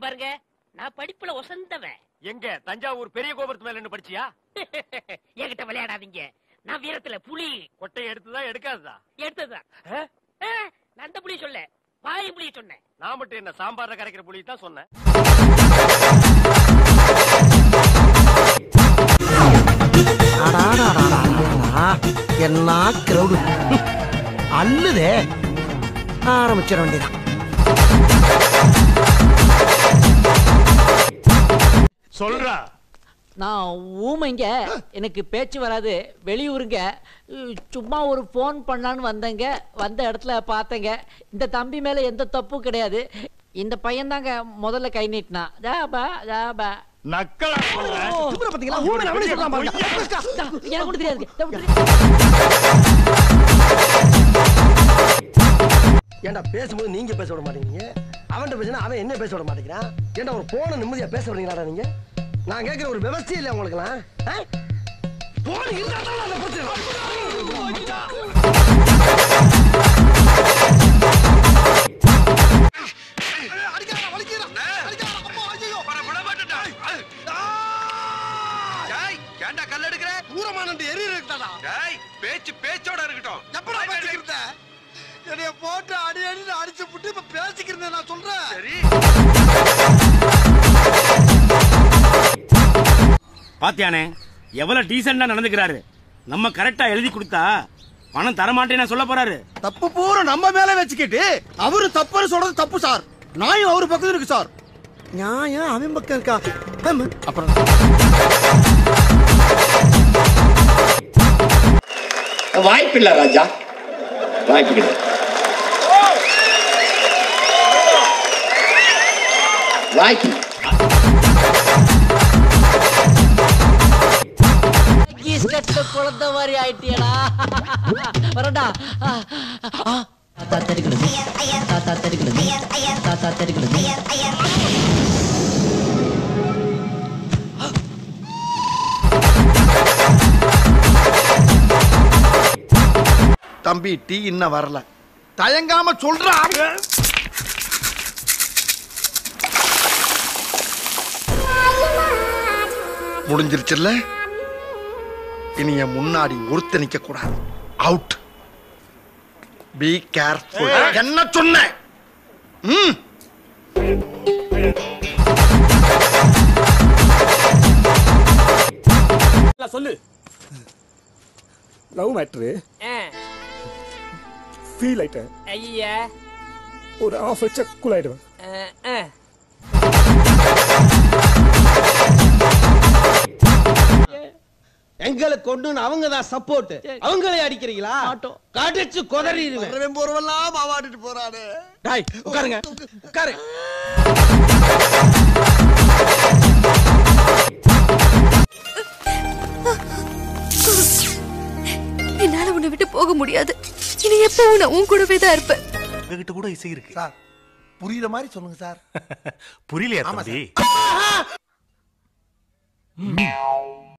பாருங்க நான் படிப்புல ஒசந்தவன் எங்க தஞ்சாவூர் பெரிய கோபுரத்து மேல நின்னு படிச்சியா என்கிட்ட விளையாடாதீங்க நான் வீரத்துல புலி கொட்டையை எடுத்துதான் எடுக்காததா எடுத்ததுதான் ஆ? ஆ, நான் அந்த புலி சொல்ல பாய் புலி சொன்னேன் நான் மட்டும் என்ன சாம்பார்ல கரைக்கிற புளி தான் சொன்னேன் அடாடாடாடாடா. என்ன கிரௌடு அல்லுதே ஆரம்பிச்சிட வேண்டியதான் சொல்றா நான் ஊமைங்க எனக்கு பேச்சு வராது வெளியூருங்க உம், சும்மா ஒரு ஃபோன் பண்ணலான்னு வந்தேங்க வந்த இடத்துல பார்த்தேங்க இந்த தம்பி மேல எந்த தப்பும் கிடையாது இந்த பையன் தாங்க முதல்ல கை நீட்டினா ஜாபா ஜாபா நக்கலா சொல்றேன் சுப்ர பாத்தீங்களா ஊமன் அவனே சொல்றான் பாருங்க தா, எனக்கு கூட தெரியாதுங்க தா, விட்டுரு. ஏன்டா பேசும்போது நீங்க பேச விட மாட்டேங்கிறீங்க அவன்கிட்ட பேசினா அவன் என்ன பேச விட மாட்டேங்கிறான் ஏன்டா ஒரு போன நிம்மதியா பேச விடுறீங்களாடா நீங்க நான் கேட்கிற ஒரு விவசாயம் இல்லை உங்களுக்குலாம் போன் இருந்தா தான் அந்த பிரச்சனை ஏன்டா கல் எடுக்கிற ஊரமானண்டு எரிய இருக்குதாடா டேய் பேச்சு பேச்சோட இருக்கட்டும் எப்படா பேசிக்கிறத என்னைய போட்டு அடி அடி அடிச்சு புட்டு இப்ப பேசிக்கிறத நான் சொல்றேன் சரி பாத்தியானே எவ்வளவு டீசெண்டா நடந்துக்கிறாரு நம்ம கரெக்டா எழுதி கொடுத்தா பணம் தரமாட்டேன்னு சொல்ல போறாரு தப்பு பூரா நம்ம மேல வச்சுக்கிட்டு அவரு தப்புன்னு சொல்றது தப்பு சார் நாயும் அவரு பக்கத்துல இருக்கு சார் நியாயம் அவன் பக்கம் இருக்கா அப்புறம் வாய்ப்பில்லை ராஜா வாய்ப்பு கிடையாது வாய்ப்பு ஈஸ்டர்ல குழந்தை மாதிரி ஆயிட்டியடா வரடா தாத்தா தெரிகிறது தாத்தா தெரிகிறது தாத்தா தெரிகிறது தம்பி டீ இன்னும் வரல தயங்காம சொல்றா முடிஞ்சிருச்சுல்ல இனி என் முன்னாடி ஒருத்த நிக்க கூடாது அவுட் பி கேர்ஃபுல் என்ன சொன்ன ம் சொல்லு லவ் மேட்ரு ஆ, ஃபீல் ஆயிட்டேன் ஐயா ஒரு ஆஃப் வச்சா கூல் ஆயிடுவேன் ஆ, ஆ. எங்களுக்கு கொண்டு அவங்க தான் சப்போர்ட் அவங்களே அடிக்கிறீங்களா மாட்டோம். கடிச்சு கொதறிடுவேன் போறவெல்லாம் மாவாடிட்டு போறானே டாய் உட்காருங்க உட்காரு என்னால உன்னை விட்டு போக முடியாது இனி எப்பவும் நான் உன் கூடவே தான் இருப்பேன் உங்ககிட்ட கூட இசை இருக்கு சார் புரியுற மாதிரி சொல்லுங்க சார் புரியலையா தம்பி